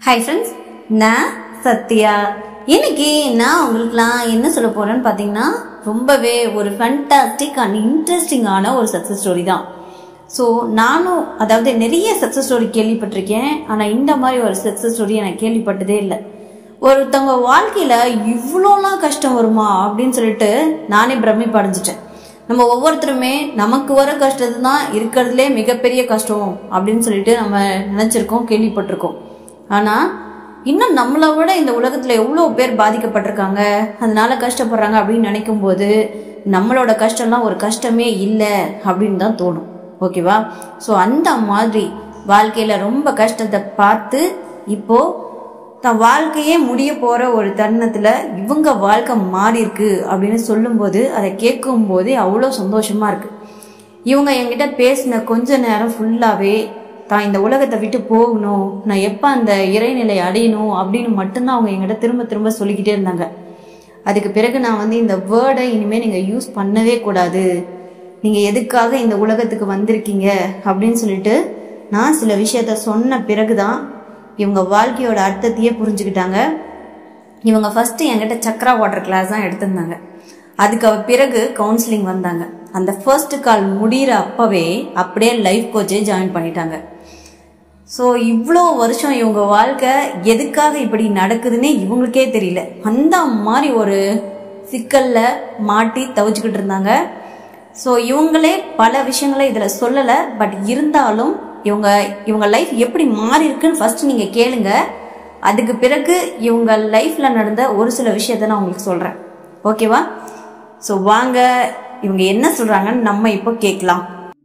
hi friends நான் சத்யா இன்னைக்கு நான் உங்களுக்குலாம் என்ன சொல்ல போறேன்னு பார்த்தீங்கன்னா ரொம்பவே ஒரு ஃபண்டாஸ்டிக் அண்ட் இன்ட்ரெஸ்டிங்கான ஒரு சக்ஸஸ் ஸ்டோரி தான் ஸோ நானும் அதாவது நிறைய சக்ஸஸ் ஸ்டோரி கேள்விப்பட்டிருக்கேன் ஆனால் இந்த மாதிரி ஒரு சக்ஸஸ் ஸ்டோரி எனக்கு கேள்விப்பட்டதே இல்லை ஒருத்தவங்க வாழ்க்கையில் இவ்வளோலாம் கஷ்டம் வருமா அப்படின்னு சொல்லிட்டு நானே பிரமிப்பு அடைஞ்சிட்டேன் நம்ம ஒவ்வொருத்தருமே நமக்கு வர கஷ்டத்தை தான் இருக்கிறதுலே மிகப்பெரிய கஷ்டம் அப்படின்னு சொல்லிட்டு நம்ம நினச்சிருக்கோம் கேள்விப்பட்டிருக்கோம் ஆனால் இன்னும் நம்மளை விட இந்த உலகத்தில் எவ்வளோ பேர் பாதிக்கப்பட்டிருக்காங்க அதனால கஷ்டப்படுறாங்க அப்படின்னு நினைக்கும் போது நம்மளோட கஷ்டம்லாம் ஒரு கஷ்டமே இல்லை அப்படின்னு தான் தோணும் ஓகேவா ஸோ அந்த மாதிரி வாழ்க்கையில் ரொம்ப கஷ்டத்தை பார்த்து இப்போ தன் வாழ்க்கையே முடிய போற ஒரு தருணத்துல இவங்க வாழ்க்கை மாறி இருக்கு அப்படின்னு சொல்லும்போது அதை கேட்கும் போதே அவ்வளோ சந்தோஷமா இருக்கு இவங்க என்கிட்ட பேசின கொஞ்ச நேரம் ஃபுல்லாவே தான் இந்த உலகத்தை விட்டு போகணும் நான் எப்போ அந்த இறைநிலை அடையணும் அப்படின்னு மட்டும்தான் அவங்க என்கிட்ட திரும்ப திரும்ப சொல்லிக்கிட்டே இருந்தாங்க அதுக்கு பிறகு நான் வந்து இந்த வேர்டை இனிமேல் நீங்கள் யூஸ் பண்ணவே கூடாது நீங்கள் எதுக்காக இந்த உலகத்துக்கு வந்திருக்கீங்க அப்படின்னு சொல்லிட்டு நான் சில விஷயத்த சொன்ன பிறகுதான் இவங்க வாழ்க்கையோட அர்த்தத்தையே புரிஞ்சுக்கிட்டாங்க இவங்க ஃபஸ்ட்டு என்கிட்ட சக்ரா வாட்டர் கிளாஸ் தான் எடுத்திருந்தாங்க அதுக்கு அவ பிறகு கவுன்சிலிங் வந்தாங்க அந்த ஃபர்ஸ்ட் கால் முடிகிற அப்பவே அப்படியே லைஃப் கோச்சே ஜாயின் பண்ணிட்டாங்க ஸோ இவ்வளோ வருஷம் இவங்க வாழ்க்கை எதுக்காக இப்படி நடக்குதுன்னே இவங்களுக்கே தெரியல அந்த மாதிரி ஒரு சிக்கல்ல மாட்டி தவிச்சுக்கிட்டு இருந்தாங்க ஸோ இவங்களே பல விஷயங்களை இதில் சொல்லலை பட் இருந்தாலும் இவங்க இவங்க லைஃப் எப்படி மாறி இருக்குன்னு ஃபர்ஸ்ட் நீங்கள் கேளுங்க அதுக்கு பிறகு இவங்க லைஃப்பில் நடந்த ஒரு சில விஷயத்த நான் உங்களுக்கு சொல்கிறேன் ஓகேவா ஸோ வாங்க இவங்க என்ன சொல்கிறாங்கன்னு நம்ம இப்போ கேட்கலாம்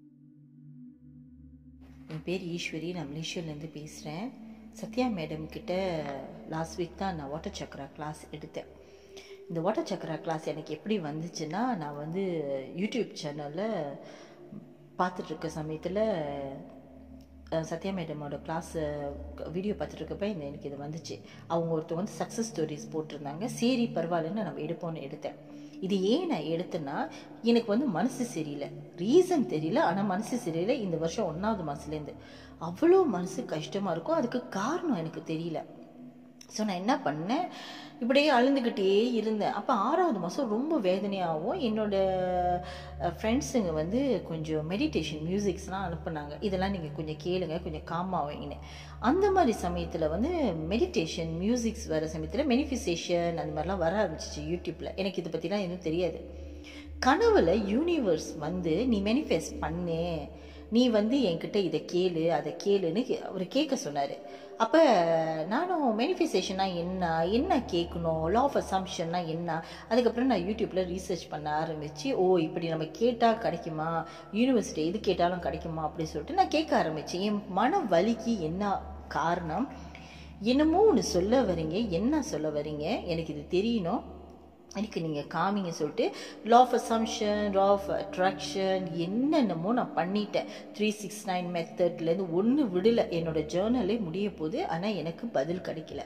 என் பேர் ஈஸ்வரி நான் மலேசியாவிலேருந்து பேசுகிறேன் சத்யா மேடம் கிட்ட லாஸ்ட் வீக் தான் நான் வாட்டர் சக்கரா கிளாஸ் எடுத்தேன் இந்த வாட்டர் சக்கரா கிளாஸ் எனக்கு எப்படி வந்துச்சுன்னா நான் வந்து யூடியூப் சேனலில் பார்த்துட்ருக்க சமயத்தில் அஹ், சத்யா மேடமோட கிளாஸ் வீடியோ பார்த்துட்ருக்கப்ப இந்த எனக்கு இது வந்துச்சு அவங்க ஒருத்தவங்க வந்து சக்ஸஸ் ஸ்டோரிஸ் போட்டிருந்தாங்க சரி பரவாயில்லன்னு நம்ம எடுப்போம்னு எடுத்தேன் இது ஏன் நான் எடுத்தேன்னா எனக்கு வந்து மனசு சரியில்லை ரீசன் தெரியல ஆனால் மனசு சரியில்லை இந்த வருஷம் ஒன்றாவது மாதத்துலேருந்து அவ்வளோ மனசு கஷ்டமாக இருக்கும் அதுக்கு காரணம் எனக்கு தெரியல ஸோ நான் என்ன பண்ணேன் இப்படியே அழுந்துக்கிட்டே இருந்தேன் அப்போ ஆறாவது மாதம் ரொம்ப வேதனையாகவும் என்னோட ஃப்ரெண்ட்ஸுங்க வந்து கொஞ்சம் மெடிடேஷன் மியூசிக்ஸ்லாம் அனுப்புனாங்க இதெல்லாம் நீங்கள் கொஞ்சம் கேளுங்க கொஞ்சம் காமாவீங்கன்னு அந்த மாதிரி சமயத்தில் வந்து மெடிடேஷன் மியூசிக்ஸ் வர சமயத்தில் மெனிஃபிசேஷன் அந்த மாதிரிலாம் வர ஆரம்பிச்சிச்சு யூடியூப்பில் எனக்கு இதை பற்றிலாம் எதுவும் தெரியாது கனவுல யூனிவர்ஸ் வந்து நீ மேனிஃபெஸ்ட் பண்ணு நீ வந்து என்கிட்ட இதை கேளு அதை கேளுன்னு கே- அவர் கேட்க சொன்னார் அப்போ நானும் மேனிஃபெஸ்டேஷன்னா என்ன என்ன கேட்கணும் லா ஆஃப் அசம்ஷன்னா என்ன அதுக்கப்புறம் நான் யூடியூப்பில் ரீசர்ச் பண்ண ஆரம்பித்து ஓ இப்படி நம்ம கேட்டால் கிடைக்குமா யூனிவர்சிட்டி எது கேட்டாலும் கிடைக்குமா அப்படின்னு சொல்லிட்டு நான் கேட்க ஆரம்பித்தேன் என் மன வலிக்கு என்ன காரணம் என்னமோ ஒன்று சொல்ல வரீங்க என்ன சொல்ல வரீங்க எனக்கு இது தெரியணும் எனக்கு நீங்கள் காமிங்க சொல்லிட்டு law of assumption law of attraction என்னென்னமோ நான் பண்ணிட்டேன் த்ரீ சிக்ஸ் நைன் மெத்தட்லேருந்து ஒன்று விடலை என்னோட ஜேர்னலே முடிய போகுது ஆனால் எனக்கு பதில் கிடைக்கல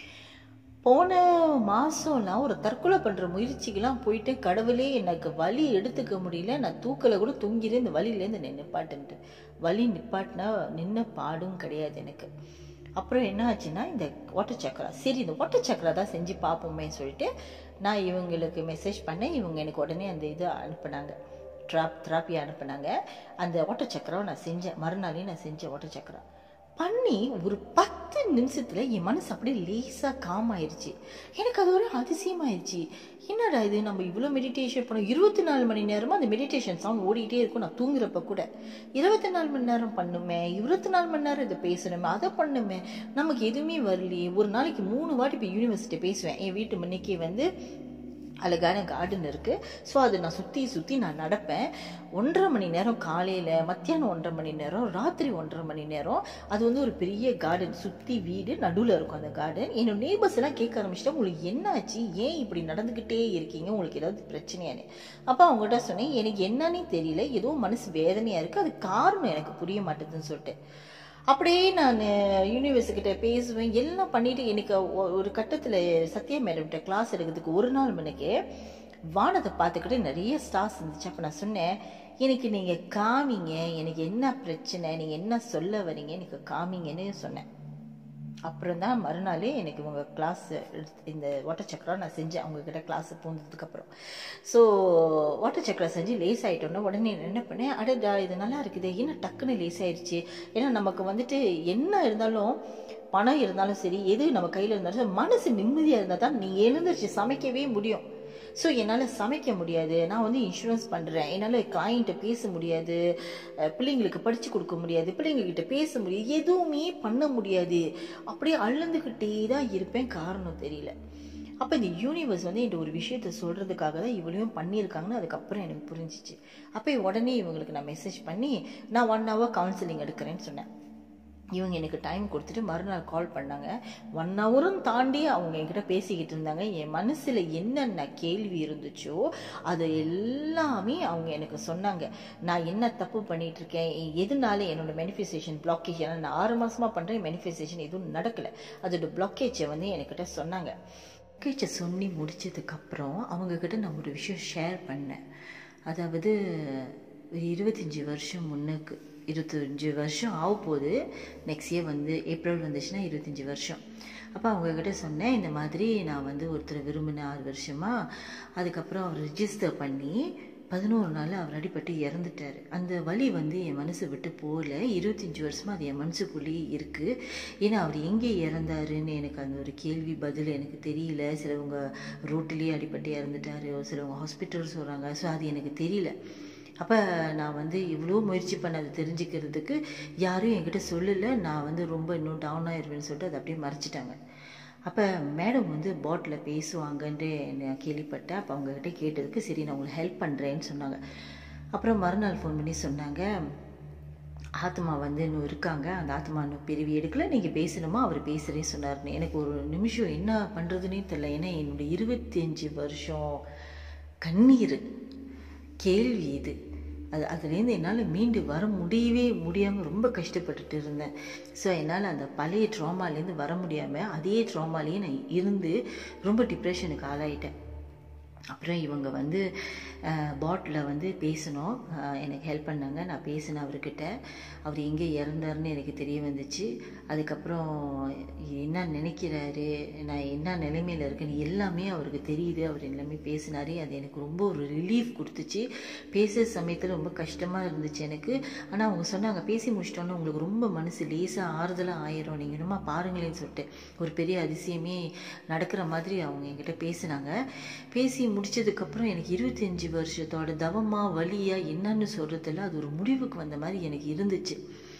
போன மாதம்லாம் ஒரு தற்கொலை பண்ணுற முயற்சிக்கெல்லாம் போயிட்டு கடவுளே எனக்கு வலி எடுத்துக்க முடியல நான் தூக்கல கூட தூங்கிட்டு இந்த வலியிலேருந்து நான் நிப்பாட்டுன்ட்டு வலி நிப்பாட்டினா நின்ன பாடும் கிடையாது எனக்கு அப்புறம் என்ன ஆச்சுன்னா இந்த வாட்டர் சக்கரா சரி இந்த வாட்டர் சக்கரா தான் செஞ்சு பார்ப்போமே சொல்லிட்டு நான் இவங்களுக்கு மெசேஜ் பண்ணேன் இவங்க எனக்கு உடனே அந்த இது அனுப்புனாங்க ட்ராப் தெராப்பி அனுப்புனாங்க அந்த வாட்டர் சக்கராவை நான் செஞ்சேன் மறுநாளே நான் செஞ்சேன் வாட்டர் சக்கரா பண்ணி ஒரு பத்து நிமிஷத்துல என் மனசு அப்படியே லேசா காம் ஆயிருச்சு எனக்கு அது ஒரு அதிசயமாயிருச்சு என்னடா இது நம்ம இவ்வளோ மெடிடேஷன் பண்ணோம் இருபத்தி நாலு மணி நேரமா அந்த மெடிடேஷன் சாங் ஓடிக்கிட்டே இருக்கும் நான் தூங்குறப்ப கூட இருபத்தி நாலு மணி நேரம் பண்ணுமே இருபத்தி நாலு மணி நேரம் இதை பேசணுமே அதை பண்ணுமே நமக்கு எதுவுமே வரலையே ஒரு நாளைக்கு மூணு வாட்டி இப்போ யூனிவர்சிட்டி பேசுவேன் என் வீட்டு முன்னைக்கே வந்து அழகான கார்டன் இருக்குது ஸோ அது நான் சுற்றி சுற்றி நான் நடப்பேன் ஒன்றரை மணி நேரம் காலையில் மத்தியானம் ஒன்றரை மணி நேரம் ராத்திரி ஒன்றரை மணி நேரம் அது வந்து ஒரு பெரிய கார்டன் சுற்றி வீடு நடுவில் இருக்கும் அந்த கார்டன் என்னோட நெய்பர்ஸ் எல்லாம் கேட்க ஆரம்பிச்சிட்டா உங்களுக்கு என்னாச்சு ஏன் இப்படி நடந்துக்கிட்டே இருக்கீங்க உங்களுக்கு ஏதாவது பிரச்சனையானு அப்போ அவங்ககிட்ட சொன்னேன் எனக்கு என்னன்னே தெரியல ஏதோ மனசு வேதனையாக இருக்குது அது காரணம் எனக்கு புரிய மாட்டேதுன்னு சொல்லிட்டு அப்படியே நான் யூனிவர்சிட்டிகிட்ட பேசுவேன் எல்லாம் பண்ணிட்டு எனக்கு ஒ- ஒரு கட்டத்தில் சத்யா மேடம்கிட்ட கிளாஸ் எடுக்கிறதுக்கு ஒரு நாள் மணிக்கு வானத்தை பார்த்துக்கிட்டு நிறைய ஸ்டார்ஸ் இருந்துச்சு அப்போ நான் சொன்னேன் எனக்கு நீங்கள் காமிங்க எனக்கு என்ன பிரச்சனை நீங்கள் என்ன சொல்ல வரீங்க எனக்கு காமிங்கன்னு சொன்னேன் அப்புறம் தான் மறுநாளே எனக்கு இவங்க கிளாஸ் இந்த வாட்டர் சக்கரா நான் செஞ்சேன் அவங்கக்கிட்ட கிளாஸ் போனதுக்கப்புறம் ஸோ வாட்டர் சக்கரா செஞ்சு லேஸ் ஆகிட்டோன்னா உடனே நான் என்ன பண்ணேன் அடடா இது நல்லா இருக்குது என்ன டக்குன்னு லேஸ் ஆயிடுச்சு ஏன்னா நமக்கு வந்துட்டு என்ன இருந்தாலும் பணம் இருந்தாலும் சரி எது நம்ம கையில் இருந்தாலும் சரி, மனசு நிம்மதியாக இருந்தால் தான் நீ எழுந்திரிச்சு சமைக்கவே முடியும் ஸோ என்னால் சமைக்க முடியாது நான் வந்து இன்சூரன்ஸ் பண்ணுறேன் என்னால் கிளைண்ட்டை பேச முடியாது அஹ் பிள்ளைங்களுக்கு படித்து கொடுக்க முடியாது பிள்ளைங்கக்கிட்ட பேச முடியாது எதுவுமே பண்ண முடியாது அப்படியே அழுந்துக்கிட்டே தான் இருப்பேன் காரணம் தெரியல அப்போ இந்த யூனிவர்ஸ் வந்து என்கிட்ட ஒரு விஷயத்த சொல்கிறதுக்காக தான் இவ்வளையும் பண்ணியிருக்காங்கன்னு அதுக்கப்புறம் எனக்கு புரிஞ்சிச்சு அப்போ உடனே இவங்களுக்கு நான் மெசேஜ் பண்ணி நான் ஒன் ஹவர் கவுன்சிலிங் எடுக்கிறேன்னு சொன்னேன் இவங்க எனக்கு டைம் கொடுத்துட்டு மறுநாள் கால் பண்ணாங்க ஒன் ஹவரும் தாண்டி அவங்க என்கிட்ட பேசிக்கிட்டு இருந்தாங்க என் மனசில் என்னென்ன கேள்வி இருந்துச்சோ அது எல்லாமே அவங்க எனக்கு சொன்னாங்க நான் என்ன தப்பு பண்ணிட்டு இருக்கேன் எதனால என்னோட மேனிஃபெஸ்டேஷன் பிளாக்கேஜ் ஏன்னா நான் ஆறு மாசமா பண்ணுறேன் மேனிஃபெஸ்டேஷன் எதுவும் நடக்கல அதோட பிளாக்கேஜை வந்து என்கிட்ட சொன்னாங்க பிளாக்கேஜை சொல்லி முடிச்சதுக்கப்புறம் அவங்கக்கிட்ட நான் ஒரு விஷயம் ஷேர் பண்ணேன் அதாவது ஒரு இருபத்தஞ்சி வருஷம் முன்னுக்கு இருபத்தஞ்சி வருஷம் ஆக போகுது நெக்ஸ்ட் இயர் வந்து ஏப்ரல் வந்துச்சுன்னா இருபத்தஞ்சி வருஷம் அப்போ அவங்கக்கிட்ட சொன்னேன் இந்த மாதிரி நான் வந்து ஒருத்தரை விரும்பினேன் ஆறு வருஷமாக அதுக்கப்புறம் அவர் ரிஜிஸ்டர் பண்ணி பதினோரு நாள் அவர் அடிபட்டு இறந்துட்டார் அந்த வலி வந்து என் மனசை விட்டு போகல இருபத்தஞ்சி வருஷமாக அது என் மனசுக்குள்ளேயே இருக்குது ஏன்னா அவர் எங்கே இறந்தாருன்னு எனக்கு அந்த ஒரு கேள்வி பதில் எனக்கு தெரியல சிலவங்க ரோட்டிலேயே அடிபட்டு இறந்துட்டாரு சிலவங்க ஹாஸ்பிட்டல் சொல்கிறாங்க ஸோ அது எனக்கு தெரியல அப்போ நான் வந்து இவ்வளோ முயற்சி பண்ண அதை தெரிஞ்சுக்கிறதுக்கு யாரும் என்கிட்ட சொல்லலை நான் வந்து ரொம்ப இன்னும் டவுன் ஆயிடுவேன்னு சொல்லிட்டு அதை அப்படியே மறைச்சிட்டாங்க அப்போ மேடம் வந்து பாட்டில் பேசுவாங்கன்ட்டு நான் கேள்விப்பட்டேன் அப்போ அவங்கக்கிட்ட கேட்டதுக்கு சரி நான் உங்களுக்கு ஹெல்ப் பண்ணுறேன்னு சொன்னாங்க அப்புறம் மறுநாள் ஃபோன் பண்ணி சொன்னாங்க ஆத்மா வந்து இன்னும் இருக்காங்க அந்த ஆத்மா இன்னும் பிரிவி எடுக்கல நீங்கள் பேசணுமா அவர் பேசுகிறேன்னு சொன்னார்னு எனக்கு ஒரு நிமிஷம் என்ன பண்ணுறதுனே தெரியல ஏன்னா என்னுடைய இருபத்தஞ்சி வருஷம் கண்ணீர் கேள்வி இது அது அதுலேருந்து என்னால் மீண்டு வர முடியவே முடியாமல் ரொம்ப கஷ்டப்பட்டுட்டு இருந்தேன் ஸோ என்னால் அந்த பழைய ட்ராமாலேருந்து வர முடியாமல் அதே ட்ராமாலேயே நான் இருந்து ரொம்ப டிப்ரெஷனுக்கு ஆளாயிட்டேன் அப்புறம் இவங்க வந்து பாட்டில் வந்து பேசணும் அஹ், எனக்கு ஹெல்ப் பண்ணாங்க நான் பேசினேன் அவர்கிட்ட அவர் எங்கே இறந்தாருன்னு எனக்கு தெரிய வந்துச்சு அதுக்கப்புறம் என்ன நினைக்கிறாரு நான் என்ன நிலைமையில் இருக்கேன்னு எல்லாமே அவருக்கு தெரியுது அவர் எல்லாமே பேசினாரு அது எனக்கு ரொம்ப ஒரு ரிலீஃப் கொடுத்துச்சு பேசுகிற சமயத்தில் ரொம்ப கஷ்டமாக இருந்துச்சு எனக்கு ஆனால் அவங்க சொன்னாங்க பேசி முடிச்சிட்டோன்னா உங்களுக்கு ரொம்ப மனசு லேசாக ஆறுதலாக ஆயிரும் நீங்கள் என்னமா பாருங்களேன்னு சொல்லிட்டு ஒரு பெரிய அதிசயமே நடக்கிற மாதிரி அவங்க என்கிட்ட பேசினாங்க பேசி முடிச்சதுக்கப்புறம் எனக்கு இருபத்தஞ்சி வருஷத்தோட தவமா வலியா என்னன்னு சொல்றதில்ல அது ஒரு முடிவுக்கு வந்த மாதிரி எனக்கு இருந்துச்சு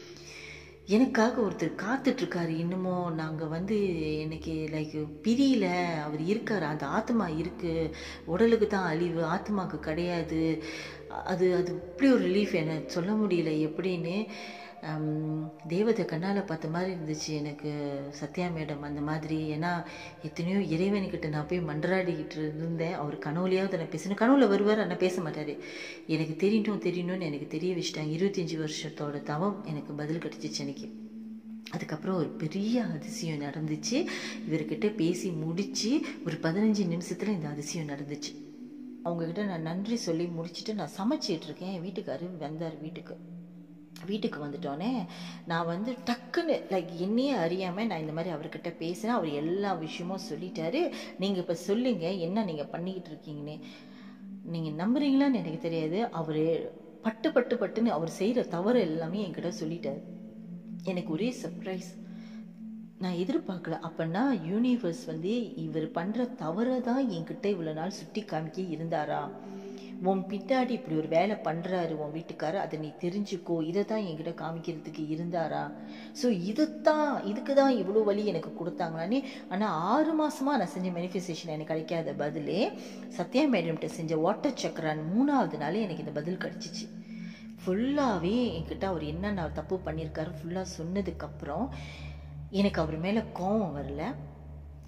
எனக்காக ஒருத்தர் காத்துட்டு இருக்காரு இன்னமும் நாங்கள் வந்து எனக்கு லைக் பிரியல அவர் இருக்காரு அந்த ஆத்மா இருக்கு உடலுக்கு தான் அழிவு ஆத்மாக்கு கிடையாது அது அது இப்படி ஒரு ரிலீஃப் எனக்கு சொல்ல முடியல எப்படின்னு ஹம், தேவதை கண்ணால் பார்த்த மாதிரி இருந்துச்சு எனக்கு சத்யா மேடம் அந்த மாதிரி ஏன்னா எத்தனையோ இறைவனுக்கிட்ட நான் போய் மன்றாடிக்கிட்டு இருந்தேன் அவர் கனவுலையாவது நான் பேசினேன் கனவுல வருவார் ஆனால் பேச மாட்டார் எனக்கு தெரியணும் தெரியணும்னு எனக்கு தெரிய வச்சுட்டாங்க இருபத்தஞ்சி வருஷத்தோட தவம் எனக்கு பதில் கிடச்சிச்சு எனக்கு அதுக்கப்புறம் ஒரு பெரிய அதிசயம் நடந்துச்சு இவர்கிட்ட பேசி முடிச்சு ஒரு பதினஞ்சு நிமிஷத்துல இந்த அதிசயம் நடந்துச்சு அவங்கக்கிட்ட நான் நன்றி சொல்லி முடிச்சுட்டு நான் சமைச்சிட்டு இருக்கேன் என் வீட்டுக்காரர் வந்தார் வீட்டுக்கு வீட்டுக்கு வந்துட்டோன்னே நான் வந்து டக்குன்னு லைக் என்னையே அறியாமல் நான் இந்த மாதிரி அவர்கிட்ட பேசினேன் அவர் எல்லா விஷயமும் சொல்லிட்டாரு நீங்கள் இப்போ சொல்லுங்க என்ன நீங்கள் பண்ணிக்கிட்டு இருக்கீங்கன்னு நீங்கள் நம்புறீங்களான்னு எனக்கு தெரியாது அவர் பட்டு பட்டு பட்டுன்னு அவர் செய்கிற தவறு எல்லாமே என்கிட்ட சொல்லிட்டாரு எனக்கு ஒரே சர்ப்ரைஸ் நான் எதிர்பார்க்கல அப்பன்னா யூனிவர்ஸ் வந்து இவர் பண்ற தவறை தான் என்கிட்ட இவ்வளவு நாள் சுட்டி காமிக்க இருந்தாரா உன் பின்னாடி இப்படி ஒரு வேலை பண்றாரு உன் வீட்டுக்காரர் அதை நீ தெரிஞ்சுக்கோ இதை தான் என்கிட்ட காமிக்கிறதுக்கு இருந்தாரா ஸோ இதுதான் இதுக்கு தான் இவ்வளோ வழி எனக்கு கொடுத்தாங்களான்னு ஆனால் ஆறு மாசமா நான் செஞ்ச மேனிஃபெஸ்டேஷன் எனக்கு கிடைக்காத பதிலே சத்யா மேடம்கிட்ட செஞ்ச வாட்டர் சக்கரான் மூணாவது நாளே எனக்கு இந்த பதில் கிடைச்சிச்சு ஃபுல்லாகவே என்கிட்ட அவர் என்னென்ன தப்பு பண்ணியிருக்காரு ஃபுல்லாக சொன்னதுக்கப்புறம் எனக்கு அவர் மேலே கோபம் வரல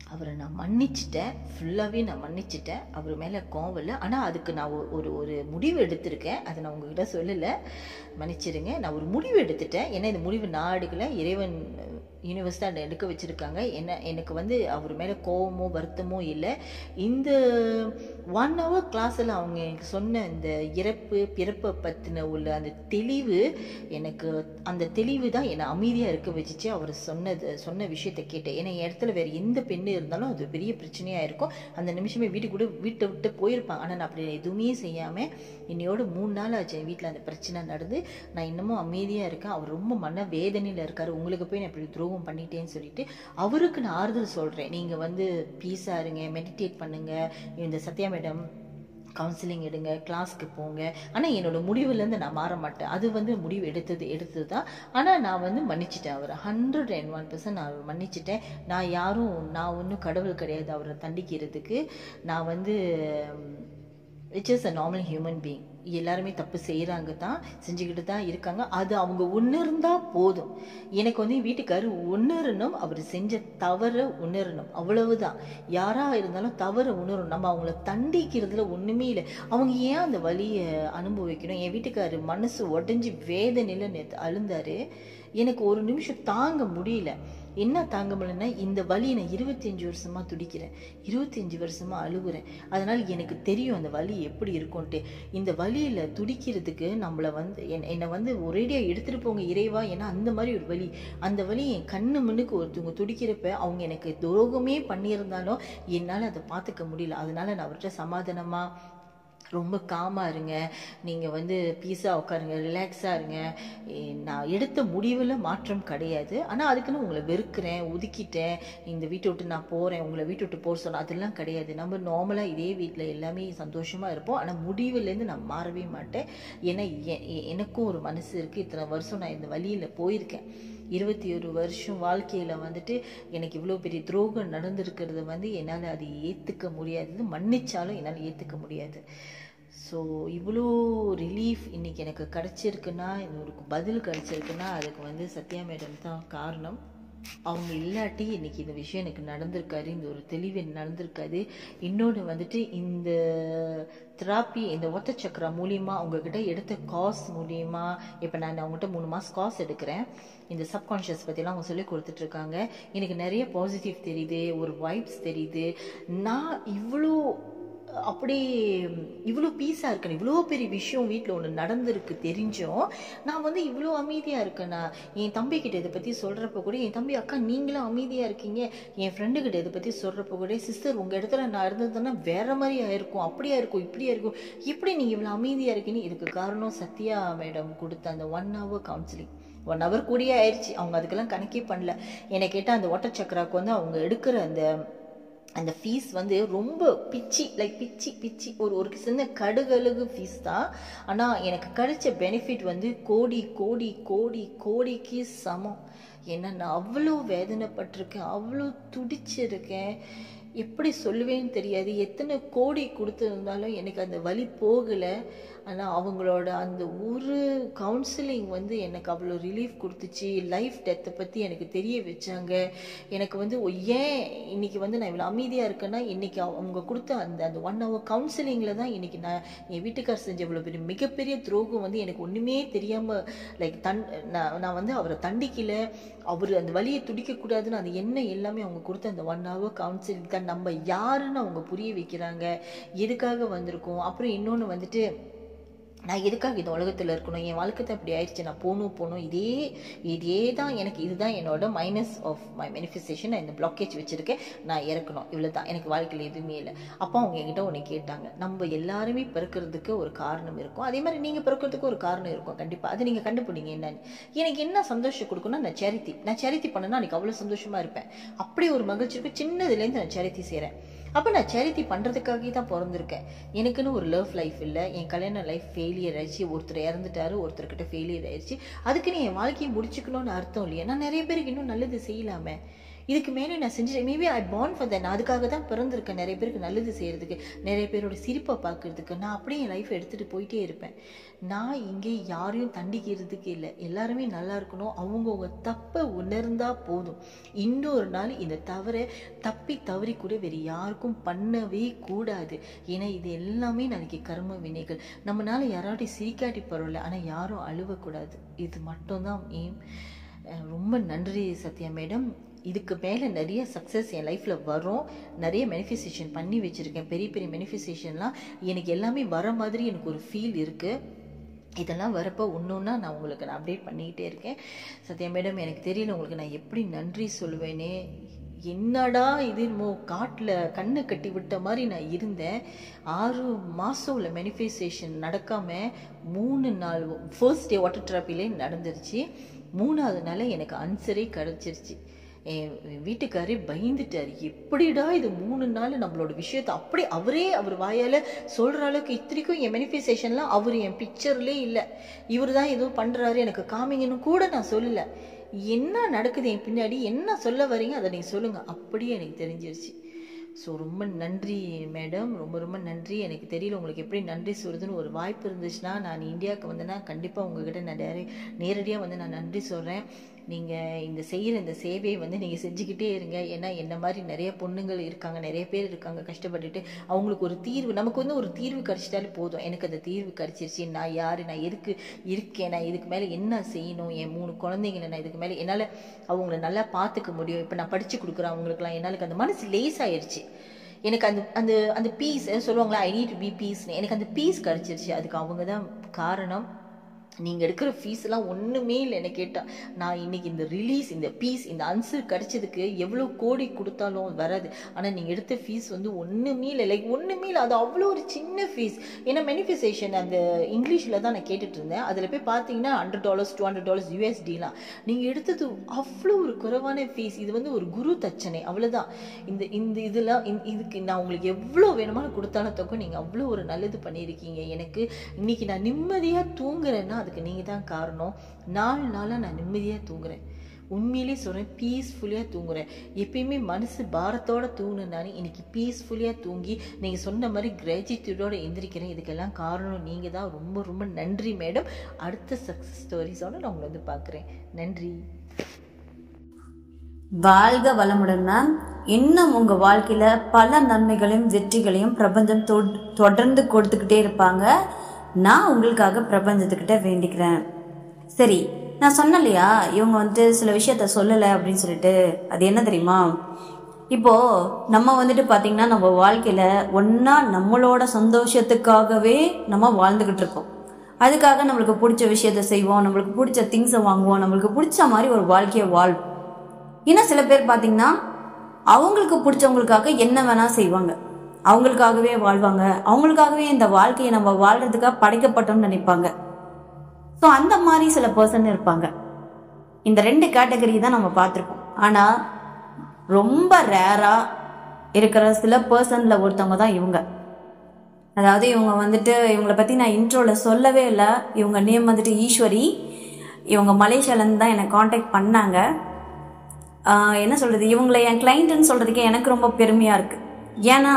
அவரை நான் மன்னிச்சிட்டேன் ஃபுல்லாகவே நான் மன்னிச்சிட்டேன் அவர் மேலே கோவம் இல்லை ஆனால் அதுக்கு நான் ஒ- ஒரு ஒரு முடிவு எடுத்திருக்கேன் அதை நான் உங்ககிட்ட சொல்லலை மன்னிச்சிடுங்க நான் ஒரு முடிவு எடுத்துட்டேன் ஏன்னா இந்த முடிவு நான் எடுக்கல இறைவன் யூனிவர்ஸ் தான் என்னை எடுக்க வச்சுருக்காங்க என்ன எனக்கு வந்து அவர் மேலே கோவமோ வருத்தமோ இல்லை இந்த ஒன் ஹவர் கிளாஸில் அவங்க எனக்கு சொன்ன இந்த இறப்பு பிறப்பை பற்றின உள்ள அந்த தெளிவு எனக்கு அந்த தெளிவு தான் என்னை அமைதியாக இருக்க வச்சுச்சு அவர் சொன்னது சொன்ன விஷயத்தை கேட்டேன் ஏன்னா என் இடத்துல வேறு எந்த பெண்ணு இருந்தாலும் அது பெரிய பிரச்சனையாக இருக்கும் அந்த நிமிஷமே வீட்டுக்கு கூட வீட்டை விட்டு போயிருப்பாங்க ஆனால் நான் அப்படி எதுவுமே செய்யாமல் இன்னையோட மூணு நாள் ஆச்சு என் வீட்டில் அந்த பிரச்சனை நடந்து நான் இன்னமும் அமைதியாக இருக்கேன் அவர் ரொம்ப மன வேதனையில் இருக்கார் உங்களுக்கு போய் நான் இப்படி துரோகம் பண்ணிட்டேன்னு சொல்லிட்டு அவருக்கு நான் ஆறுதல் சொல்கிறேன் நீங்கள் வந்து பீஸாக இருங்க மெடிடேட் பண்ணுங்க இந்த சத்யா மேடம் கவுன்சிலிங் எடுங்க கிளாஸ்க்கு போங்க ஆனால் என்னோட முடிவுலேருந்து நான் மாற மாட்டேன் அது வந்து முடிவு எடுத்தது எடுத்தது தான் ஆனால் நான் வந்து மன்னிச்சிட்டேன் அவரை ஹண்ட்ரட் அண்ட் ஒன் பர்சன்ட் நான் மன்னிச்சிட்டேன் நான் யாரும் நான் ஒன்றும் கடவுள் கிடையாது அவரை தண்டிக்கிறதுக்கு நான் வந்து it's is a normal human being எல்லாருமே தப்பு செய்கிறாங்க தான் செஞ்சுக்கிட்டு தான் இருக்காங்க அது அவங்க உணர்ந்தா போதும் எனக்கு வந்து என் வீட்டுக்காரர் உணரணும் அவர் செஞ்ச தவறை உணரணும் அவ்வளவுதான் யாராக இருந்தாலும் தவறை உணரணும் நம்ம அவங்கள தண்டிக்கிறதுல ஒன்றுமே இல்லை அவங்க ஏன் அந்த வலியை அனுபவிக்கணும் என் வீட்டுக்காரர் மனசு உடஞ்சி வேதனையில் நேற்று அழுந்தாரு எனக்கு ஒரு நிமிஷம் தாங்க முடியல என்ன தாங்க முடியலன்னா இந்த வலியை நான் இருபத்தஞ்சு வருஷமா துடிக்கிறேன் இருபத்தஞ்சு வருஷமா அழுகுறேன் அதனால எனக்கு தெரியும் அந்த வலி எப்படி இருக்கும்ட்டு இந்த வலியில துடிக்கிறதுக்கு நம்மளை வந்து என்- என்னை வந்து ஒரேடியா எடுத்துட்டு போங்க இறைவா ஏன்னா அந்த மாதிரி ஒரு வலி அந்த வலி என் கண்ணு முன்னுக்கு ஒருத்தவங்க துடிக்கிறப்ப அவங்க எனக்கு துரோகமே பண்ணியிருந்தாலும் என்னால் அதை பார்த்துக்க முடியல அதனால நான் அவர்கிட்ட சமாதானமா ரொம்ப காமாக இருங்க நீங்கள் வந்து பீஸாக உட்காருங்க ரிலாக்ஸாக இருங்க ஏ, நான் எடுத்த முடிவில் மாற்றம் கிடையாது ஆனால் அதுக்குன்னு உங்களை வெறுக்கிறேன் ஒதுக்கிட்டேன் இந்த வீட்டை விட்டு நான் போகிறேன் உங்களை வீட்டை விட்டு போக சொன்னேன் அதெல்லாம் கிடையாது நம்ம நார்மலாக இதே வீட்டில் எல்லாமே சந்தோஷமாக இருப்போம் ஆனால் முடிவுலேருந்து நான் மாறவே மாட்டேன் ஏன்னா எ- எ- எனக்கும் ஒரு மனசு இருக்குது இத்தனை வருஷம் நான் இந்த வழியில் போயிருக்கேன் இருபத்தி ஒரு வருஷம் வாழ்க்கையில் வந்துட்டு எனக்கு இவ்வளோ பெரிய துரோகம் நடந்திருக்கிறது வந்து என்னால் அது ஏற்றுக்க முடியாது மன்னிச்சாலும் என்னால் ஏற்றுக்க முடியாது ஸோ இவ்வளோ ரிலீஃப் இன்னைக்கு எனக்கு கிடச்சிருக்குன்னா ஒரு பதில் கிடச்சிருக்குன்னா அதுக்கு வந்து சத்யா மேடம் தான் காரணம் அவங்க இல்லாட்டி இன்னைக்கு இந்த விஷயம் எனக்கு நடந்திருக்காரு இந்த ஒரு தெளிவு எனக்கு நடந்திருக்காது இன்னொன்று வந்துட்டு இந்த தெராப்பி இந்த ஒத்த சக்கரா மூலியமா உங்ககிட்ட எடுத்த காஸ் மூலியமா இப்போ நான் அவங்ககிட்ட மூணு மாதம் காஸ் எடுக்கிறேன் இந்த சப்கான்ஷியஸ் பற்றிலாம் அவங்க சொல்லி கொடுத்துட்டு இருக்காங்க எனக்கு நிறைய பாசிட்டிவ் தெரியுது ஒரு வைப்ஸ் தெரியுது நான் இவ்வளோ அப்படி இவ்வளோ பீஸாக இருக்கேன் இவ்வளோ பெரிய விஷயம் வீட்டில் ஒன்று நடந்திருக்கு தெரிஞ்சும் நான் வந்து இவ்வளோ அமைதியாக இருக்கேனா என் தம்பிக்கிட்ட இதை பற்றி சொல்கிறப்ப கூட என் தம்பி அக்கா நீங்களும் அமைதியாக இருக்கீங்க என் ஃப்ரெண்டுக்கிட்ட இதை பற்றி சொல்கிறப்ப கூட சிஸ்டர் உங்கள் இடத்துல நான் இருந்ததுன்னா வேற மாதிரி ஆயிருக்கும் அப்படியா இருக்கும் இப்படியா இருக்கும் எப்படி நீங்கள் இவ்வளோ அமைதியாக இருக்கீங்க இதுக்கு காரணம் சத்யா மேடம் கொடுத்த அந்த one hour counselling one hour கூடியே ஆயிடுச்சு அவங்க அதுக்கெல்லாம் கணக்கே பண்ணல என்னை கேட்டால் அந்த ஒட்ட சக்கராக்கு வந்து அவங்க எடுக்கிற அந்த அந்த ஃபீஸ் வந்து ரொம்ப பிச்சி லைக் பிச்சி பிச்சி ஒரு ஒரு சின்ன கடுகழுகு ஃபீஸ் தான் ஆனால் எனக்கு கிடைச்ச பெனிஃபிட் வந்து கோடி கோடி கோடி கோடிக்கு சமம் ஏன்னா நான் அவ்வளோ வேதனைப்பட்டிருக்கேன் அவ்வளோ துடிச்சிருக்கேன் எப்படி சொல்லுவேன்னு தெரியாது எத்தனை கோடி கொடுத்துருந்தாலும் எனக்கு அந்த வலி போகலை ஆனால் அவங்களோட அந்த ஒரு கவுன்சிலிங் வந்து எனக்கு அவ்வளோ ரிலீஃப் கொடுத்துச்சு லைஃப் டெத்தை பற்றி எனக்கு தெரிய வச்சாங்க எனக்கு வந்து ஒ- ஏன் இன்னைக்கு வந்து நான் இவ்வளோ அமைதியாக இருக்கேன்னா இன்னைக்கு அவங்க கொடுத்த அந்த அந்த ஒன் ஹவர் கவுன்சிலிங்கில் தான் இன்னைக்கு நான் என் வீட்டுக்கார் செஞ்ச இவ்வளோ பெரிய மிகப்பெரிய துரோகம் வந்து எனக்கு ஒன்றுமே தெரியாமல் லைக் தன் நான் நான் வந்து அவரை தண்டிக்கல அவர் அந்த வலியை துடிக்கக்கூடாதுன்னு அது என்ன எல்லாமே அவங்க கொடுத்த அந்த ஒன் ஹவர் கவுன்சிலிங் தான் நம்ம யாருன்னு அவங்க புரிய வைக்கிறாங்க எதுக்காக வந்திருக்கோம் அப்புறம் இன்னொன்று வந்துட்டு நான் எதுக்காக இந்த உலகத்தில் இருக்கணும் என் வாழ்க்கை தான் இப்படி ஆயிடுச்சு நான் போகணும் போகணும் இதே இதே தான் எனக்கு இதுதான் என்னோட மைனஸ் ஆஃப் மை manifestation நான் இந்த பிளாக்கேஜ் வச்சுருக்கேன் நான் இறக்கணும் இவ்வளோ தான் எனக்கு வாழ்க்கையில் எதுவுமே இல்லை அப்போ அவங்க என்கிட்ட ஒன்று கேட்டாங்க நம்ம எல்லாருமே பிறக்கிறதுக்கு ஒரு காரணம் இருக்கும் அதே மாதிரி நீங்கள் பிறக்கிறதுக்கு ஒரு காரணம் இருக்கும் கண்டிப்பாக அது நீங்கள் கண்டுபிடிங்க என்னன்னு எனக்கு என்ன சந்தோஷம் கொடுக்கும்னா நான் சேரிட்டி நான் சேரிட்டி பண்ணனா எனக்கு அவ்வளோ சந்தோஷமாக இருப்பேன் அப்படி ஒரு மகிழ்ச்சி இருக்கு சின்னதுலேருந்து நான் சேரிட்டி செய்கிறேன் அப்போ நான் சேரிட்டி பண்ணுறதுக்காகவே தான் பிறந்திருக்கேன் எனக்குன்னு ஒரு லவ் லைஃப் இல்லை என் கல்யாண லைஃப் ஃபெயிலியர் ஆயிடுச்சு ஒருத்தர் இறந்துட்டாரு ஒருத்தர்கிட்ட ஃபெயிலியர் ஆயிடுச்சு அதுக்குன்னு என் வாழ்க்கையை முடிச்சுக்கணும்னு அர்த்தம் இல்லையா நான் நிறைய பேருக்கு இன்னும் நல்லது செய்யலாமே இதுக்கு மேலே நான் செஞ்சு maybe I born for that நான் அதுக்காக தான் பிறந்திருக்கேன் நிறைய பேருக்கு நல்லது செய்கிறதுக்கு நிறைய பேரோட சிரிப்பை பார்க்கறதுக்கு நான் அப்படியே என் லைஃப் எடுத்துகிட்டு போயிட்டே இருப்பேன் நான் இங்கே யாரையும் தண்டிக்கிறதுக்கு இல்லை எல்லாருமே நல்லா இருக்கணும் அவங்கவுங்க தப்பை உணர்ந்தா போதும் இன்னொரு நாள் இந்த தவறை தப்பி தவறி கூட வேறு யாருக்கும் பண்ணவே கூடாது ஏன்னா இது எல்லாமே நாளைக்கு கர்ம வினைகள் நம்மனால யாராட்டையும் சிரிக்காட்டி பரவாயில்ல ஆனால் யாரும் அழுவக்கூடாது இது மட்டும்தான் எய்ம் ரொம்ப நன்றி சத்யா மேடம் இதுக்கு மேலே நிறைய சக்ஸஸ் என் லைஃப்பில் வரும் நிறைய மேனிஃபெஸ்டேஷன் பண்ணி வச்சுருக்கேன் பெரிய பெரிய மேனிஃபெஸ்டேஷன்லாம் எனக்கு எல்லாமே வர மாதிரி எனக்கு ஒரு ஃபீல் இருக்குது இதெல்லாம் வரப்போ ஒன்று ஒன்றா நான் உங்களுக்கு நான் அப்டேட் பண்ணிக்கிட்டே இருக்கேன் சத்யா மேடம் எனக்கு தெரியல உங்களுக்கு நான் எப்படி நன்றி சொல்லுவேனே என்னடா இது மோ காட்டில் கண்ணை கட்டி விட்ட மாதிரி நான் இருந்தேன் ஆறு மாதம் உள்ள மேனிஃபெஸ்டேஷன் நடக்காமல் மூணு நாள் ஃபர்ஸ்ட் டே வாட்டர் தெரப்பிலே நடந்துருச்சு மூணாவது நாள் எனக்கு அன்சரே கிடச்சிருச்சு என் வீட்டுக்காரே பயந்துட்டார் எப்படிடா இது மூணு நாள் நம்மளோட விஷயத்தை அப்படி அவரே அவர் வாயால் சொல்கிற அளவுக்கு இத்தனைக்கும் என் மேனிஃபெஸ்டேஷன்லாம் அவர் என் பிக்சர்லேயே இல்லை இவர் தான் ஏதோ பண்ணுறாரு எனக்கு காமிங்கன்னு கூட நான் சொல்லலை என்ன நடக்குது என் பின்னாடி என்ன சொல்ல வரீங்க அதை நீங்கள் சொல்லுங்கள் அப்படியே எனக்கு தெரிஞ்சிருச்சு ஸோ ரொம்ப நன்றி மேடம் ரொம்ப ரொம்ப நன்றி எனக்கு தெரியல உங்களுக்கு எப்படி நன்றி சொல்கிறதுன்னு ஒரு வாய்ப்பு இருந்துச்சுன்னா நான் இந்தியாவுக்கு வந்தேன்னா கண்டிப்பாக உங்ககிட்ட நான் டேரே நேரடியாக வந்து நான் நன்றி சொல்கிறேன் நீங்கள் இந்த செய்கிற இந்த சேவையை வந்து நீங்கள் செஞ்சுக்கிட்டே இருங்க ஏன்னா என்ன மாதிரி நிறைய பொண்ணுங்கள் இருக்காங்க நிறைய பேர் இருக்காங்க கஷ்டப்பட்டுட்டு அவங்களுக்கு ஒரு தீர்வு நமக்கு வந்து ஒரு தீர்வு கிடச்சிட்டாலே போதும் எனக்கு அந்த தீர்வு கிடச்சிருச்சு நான் யார் நான் எதுக்கு இருக்கேன் நான் இதுக்கு மேலே என்ன செய்யணும் என் மூணு குழந்தைங்களை நான் இதுக்கு மேலே என்னால் அவங்கள நல்லா பார்த்துக்க முடியும் இப்போ நான் படித்து கொடுக்குறேன் அவங்களுக்குலாம் என்னால் அந்த மனசு லேஸ் ஆயிடுச்சு எனக்கு அந்த அந்த அந்த பீஸ் சொல்லுவாங்களா ஐ நீட் பி பீஸ்னு எனக்கு அந்த பீஸ் கிடச்சிருச்சு அதுக்கு அவங்க தான் காரணம் நீங்கள் எடுக்கிற ஃபீஸ்லாம் ஒன்றுமே இல்லை என்ன கேட்டால் நான் இன்னைக்கு இந்த ரிலீஸ் இந்த பீஸ் இந்த அன்சர் கிடைச்சதுக்கு எவ்வளோ கோடி கொடுத்தாலும் வராது ஆனால் நீங்கள் எடுத்த ஃபீஸ் வந்து ஒன்றுமே இல்லை லைக் ஒன்றுமே இல்லை அது அவ்வளோ ஒரு சின்ன ஃபீஸ் ஏன்னா மெனிஃபிசேஷன் அந்த இங்கிலீஷில் தான் நான் கேட்டுட்டு இருந்தேன் அதில் போய் பார்த்தீங்கன்னா hundred dollars two hundred dollars யூஎஸ்டிலாம் நீங்கள் எடுத்தது அவ்வளோ ஒரு குறைவான ஃபீஸ் இது வந்து ஒரு குரு தச்சனை அவ்வளோதான் இந்த இந்த இதெல்லாம் இந்த- இதுக்கு நான் உங்களுக்கு எவ்வளோ வேணுமானு கொடுத்தாலும் தொக்கும் நீங்கள் அவ்வளோ ஒரு நல்லது பண்ணியிருக்கீங்க எனக்கு இன்னைக்கு நான் நிம்மதியாக தூங்குறேன்னா அதுக்கு நீங்கள் தான் காரணம் நாலு நாளாக நான் நிம்மதியாக தூங்குறேன் உண்மையிலே சொல்கிறேன் பீஸ்ஃபுல்லியாக தூங்குறேன் எப்பயுமே மனசு பாரத்தோட தூங்குனாலும் இன்னைக்கு பீஸ்ஃபுல்லியாக தூங்கி நீங்கள் சொன்ன மாதிரி கிராஜிடியூடோட எந்திரிக்கிறேன் இதுக்கெல்லாம் காரணம் நீங்கள் தான் ரொம்ப ரொம்ப நன்றி மேடம் அடுத்த சக்ஸஸ் ஸ்டோரிஸோட நான் உங்களை வந்து பார்க்குறேன் நன்றி வாழ்க வளமுடன் மேம் இன்னும் உங்க வாழ்க்கையில பல நன்மைகளையும் வெற்றிகளையும் பிரபஞ்சம் தொட்- தொடர்ந்து கொடுத்துக்கிட்டே இருப்பாங்க நான் உங்களுக்காக பிரபஞ்சத்துக்கிட்ட வேண்டிக்கிறேன் சரி நான் சொன்னேன் இல்லையா இவங்க வந்துட்டு சில விஷயத்த சொல்லலை அப்படின்னு சொல்லிட்டு அது என்ன தெரியுமா இப்போ நம்ம வந்துட்டு பாத்தீங்கன்னா நம்ம வாழ்க்கையில ஒண்ணா நம்மளோட சந்தோஷத்துக்காகவே நம்ம வாழ்ந்துகிட்டு இருக்கோம் அதுக்காக நம்மளுக்கு பிடிச்ச விஷயத்த செய்வோம் நம்மளுக்கு பிடிச்ச திங்ஸை வாங்குவோம் நம்மளுக்கு பிடிச்ச மாதிரி ஒரு வாழ்க்கையை வாழ்வோம் இன்னும் சில பேர் பார்த்தீங்கன்னா அவங்களுக்கு பிடிச்சவங்களுக்காக என்ன வேணா செய்வாங்க அவங்களுக்காகவே வாழ்வாங்க அவங்களுக்காகவே இந்த வாழ்க்கையை நம்ம வாழ்றதுக்காக படைக்கப்பட்டோம்னு நினைப்பாங்க ஸோ அந்த மாதிரி சில பர்சன் இருப்பாங்க இந்த ரெண்டு கேட்டகரி தான் நம்ம பார்த்துருக்கோம் ஆனால் ரொம்ப ரேராக இருக்கிற சில பர்சனில் ஒருத்தவங்க தான் இவங்க அதாவது இவங்க வந்துட்டு இவங்கள பற்றி நான் இன்ட்ரோவில் சொல்லவே இல்லை இவங்க நேம் வந்துட்டு ஈஸ்வரி இவங்க மலேசியாலேருந்து தான் என்னை காண்டாக்ட் பண்ணாங்க ஆஹ் என்ன சொல்கிறது இவங்களை என் கிளைண்ட்டுன்னு சொல்கிறதுக்கே எனக்கு ரொம்ப பெருமையாக இருக்குது ஏன்னா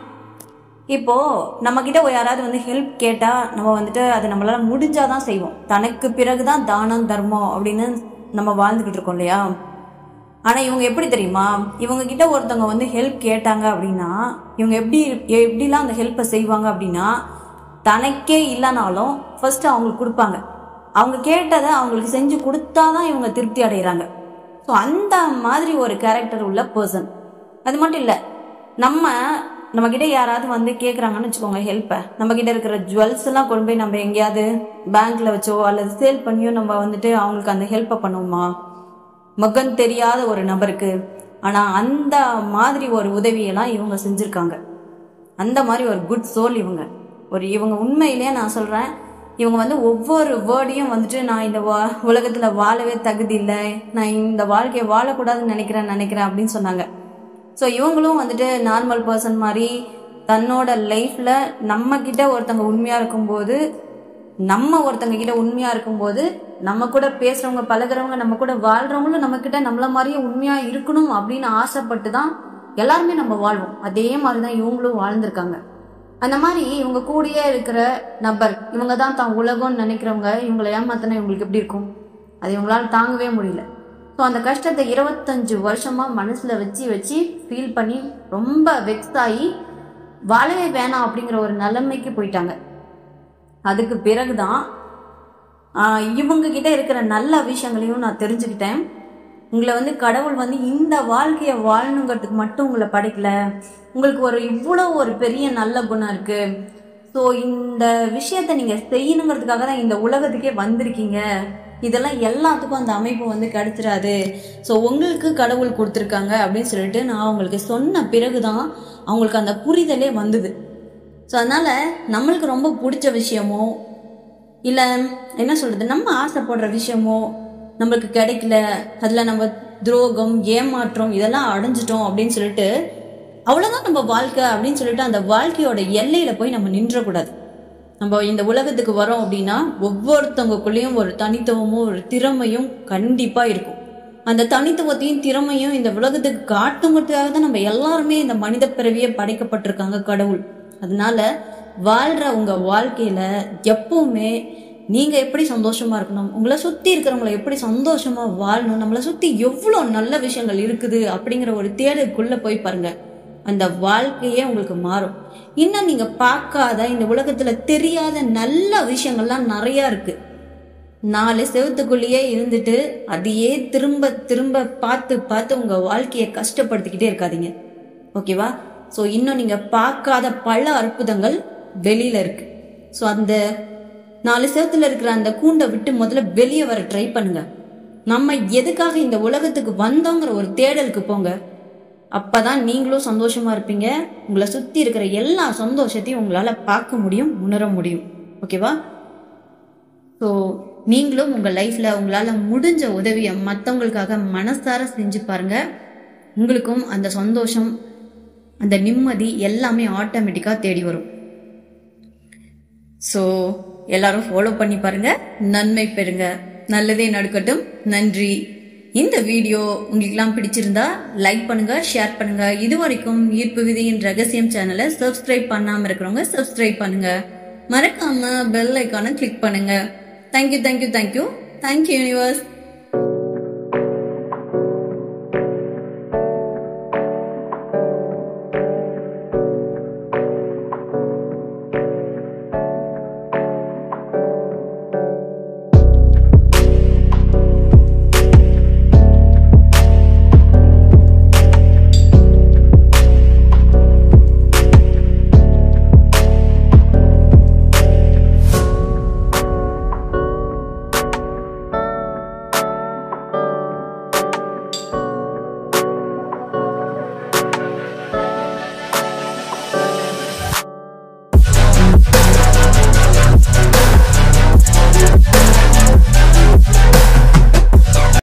இப்போது நம்மக்கிட்ட யாராவது வந்து ஹெல்ப் கேட்டால் நம்ம வந்துட்டு அது நம்மளால் முடிஞ்சால் தான் செய்வோம் தனக்கு பிறகு தான் தானம் தர்மம் அப்படின்னு நம்ம வாழ்ந்துக்கிட்டு இருக்கோம் இல்லையா ஆனால் இவங்க எப்படி தெரியுமா இவங்க கிட்ட ஒருத்தவங்க வந்து ஹெல்ப் கேட்டாங்க அப்படின்னா இவங்க எப்படி எப்படிலாம் அந்த ஹெல்ப்பை செய்வாங்க அப்படின்னா தனக்கே இல்லைனாலும் ஃபர்ஸ்ட் அவங்களுக்கு கொடுப்பாங்க அவங்க கேட்டதை அவங்களுக்கு செஞ்சு கொடுத்தாதான் இவங்க திருப்தி அடைகிறாங்க ஸோ அந்த மாதிரி ஒரு கேரக்டர் உள்ள பர்சன் அது மட்டும் இல்லை நம்ம நம்மக்கிட்ட யாராவது வந்து கேட்குறாங்கன்னு வச்சுக்கோங்க ஹெல்ப்பை நம்மக்கிட்ட இருக்கிற ஜுவல்ஸ் எல்லாம் கொண்டு போய் நம்ம எங்கேயாவது பேங்க்ல வச்சோ அல்லது சேல் பண்ணியோ நம்ம வந்துட்டு அவங்களுக்கு அந்த ஹெல்ப்பை பண்ணுவோமா மகன் தெரியாத ஒரு நபருக்கு ஆனா அந்த மாதிரி ஒரு உதவியெல்லாம் இவங்க செஞ்சிருக்காங்க அந்த மாதிரி ஒரு குட் சோல் இவங்க ஒரு இவங்க உண்மையிலேயே நான் சொல்றேன் இவங்க வந்து ஒவ்வொரு வேர்டையும் வந்துட்டு நான் இந்த வா உலகத்துல வாழவே தகுதி இல்லை நான் இந்த வாழ்க்கையை வாழக்கூடாதுன்னு நினைக்கிறேன் நினைக்கிறேன் அப்படின்னு சொன்னாங்க ஸோ இவங்களும் வந்துட்டு நார்மல் பர்சன் மாதிரி தன்னோட லைஃப்ல நம்ம கிட்ட ஒருத்தவங்க உண்மையா இருக்கும்போது நம்ம ஒருத்தங்க கிட்ட உண்மையா இருக்கும்போது நம்ம கூட பேசுறவங்க பழகுறவங்க நம்ம கூட வாழ்றவங்களும் நம்ம கிட்ட நம்மள மாதிரியே உண்மையா இருக்கணும் அப்படின்னு ஆசைப்பட்டு தான் எல்லாருமே நம்ம வாழ்வோம் அதே மாதிரி தான் இவங்களும் வாழ்ந்திருக்காங்க அந்த மாதிரி இவங்க கூடயே இருக்கிற நபர் இவங்க தான் தான் உலகம்னு நினைக்கிறவங்க இவங்களை ஏமாத்தினா இவங்களுக்கு எப்படி இருக்கும் அது இவங்களால தாங்கவே முடியல ஸோ அந்த கஷ்டத்தை இருபத்தஞ்சு வருஷமா மனசுல வச்சு வச்சு ஃபீல் பண்ணி ரொம்ப வெக்ஸ் ஆகி வாழவே வேணாம் அப்படிங்கிற ஒரு நிலைமைக்கு போயிட்டாங்க அதுக்கு பிறகுதான் ஆஹ், இவங்க கிட்ட இருக்கிற நல்ல விஷயங்களையும் நான் தெரிஞ்சுக்கிட்டேன் உங்களை வந்து கடவுள் வந்து இந்த வாழ்க்கையை வாழணுங்கிறதுக்கு மட்டும் உங்களை படைக்கல உங்களுக்கு ஒரு இவ்வளோ ஒரு பெரிய நல்ல குணம் இருக்கு ஸோ இந்த விஷயத்தை நீங்க செய்யணுங்கிறதுக்காக தான் இந்த உலகத்துக்கே வந்திருக்கீங்க இதெல்லாம் எல்லாத்துக்கும் அந்த அமைப்பு வந்து கிடைச்சிடாது ஸோ உங்களுக்கு கடவுள் கொடுத்துருக்காங்க அப்படின்னு சொல்லிட்டு நான் அவங்களுக்கு சொன்ன பிறகுதான் அவங்களுக்கு அந்த புரிதலே வந்தது ஸோ அதனால நம்மளுக்கு ரொம்ப பிடிச்ச விஷயமோ இல்லை என்ன சொல்றது நம்ம ஆசைப்படுற விஷயமோ நம்மளுக்கு கிடைக்கல அதில் நம்ம துரோகம் ஏமாற்றம் இதெல்லாம் அடைஞ்சிட்டோம் அப்படின்னு சொல்லிட்டு அவ்வளோதான் நம்ம வாழ்க்கை அப்படின்னு சொல்லிட்டு அந்த வாழ்க்கையோட எல்லையில போய் நம்ம நின்றக்கூடாது நம்ம இந்த உலகத்துக்கு வரோம் அப்படின்னா ஒவ்வொருத்தவங்களுக்குள்ளேயும் ஒரு தனித்துவமும் ஒரு திறமையும் கண்டிப்பா இருக்கும் அந்த தனித்துவத்தையும் திறமையும் இந்த உலகத்துக்கு காட்டுங்கிறதுக்காக தான் நம்ம எல்லாருமே இந்த மனித பிறவியே படைக்கப்பட்டிருக்காங்க கடவுள் அதனால வாழ்ற உங்க வாழ்க்கையில எப்பவுமே நீங்க எப்படி சந்தோஷமா இருக்கணும் உங்களை சுத்தி இருக்கிறவங்களை எப்படி சந்தோஷமா வாழணும் நம்மளை சுத்தி எவ்வளவு நல்ல விஷயங்கள் இருக்குது அப்படிங்கிற ஒரு தேடலுக்குள்ள போய் பாருங்க அந்த வாழ்க்கையே உங்களுக்கு மாறும் இன்னும் நீங்க பார்க்காத இந்த உலகத்துல தெரியாத நல்ல விஷயங்கள்லாம் நிறைய இருக்கு நாலு செவத்துக்குள்ளேயே இருந்துட்டு அதையே திரும்ப திரும்ப பார்த்து பார்த்து உங்க வாழ்க்கையை கஷ்டப்படுத்திக்கிட்டே இருக்காதீங்க ஓகேவா ஸோ இன்னும் நீங்க பார்க்காத பல அற்புதங்கள் வெளியில இருக்கு ஸோ அந்த நாலு செவத்துல இருக்கிற அந்த கூண்டை விட்டு முதல்ல வெளியே வர ட்ரை பண்ணுங்க நம்ம எதுக்காக இந்த உலகத்துக்கு வந்தோங்கிற ஒரு தேடலுக்கு போங்க அப்பதான் நீங்களும் சந்தோஷமா இருப்பீங்க உங்களை சுத்தி இருக்கிற எல்லா சந்தோஷத்தையும் உங்களால பார்க்க முடியும் உணர முடியும் ஓகேவா ஸோ நீங்களும் உங்கள் லைஃப்பில் உங்களால் முடிஞ்ச உதவியை மற்றவங்களுக்காக மனசார செஞ்சு பாருங்க உங்களுக்கும் அந்த சந்தோஷம் அந்த நிம்மதி எல்லாமே ஆட்டோமேட்டிக்காக தேடி வரும் ஸோ எல்லாரும் ஃபாலோ பண்ணி பாருங்க நன்மை பெறுங்க நல்லதே நடக்கட்டும் நன்றி இந்த வீடியோ உங்களுக்குலாம் பிடிச்சிருந்தா லைக் பண்ணுங்க ஷேர் பண்ணுங்க இது வரைக்கும் ஈர்ப்பு விதியின் ரகசியம் சேனலை சப்ஸ்கிரைப் பண்ணாம இருக்கிறவங்க சப்ஸ்கிரைப் பண்ணுங்க மறக்காம பெல் ஐக்கானை கிளிக் பண்ணுங்க thank you thank you thank you thank you universe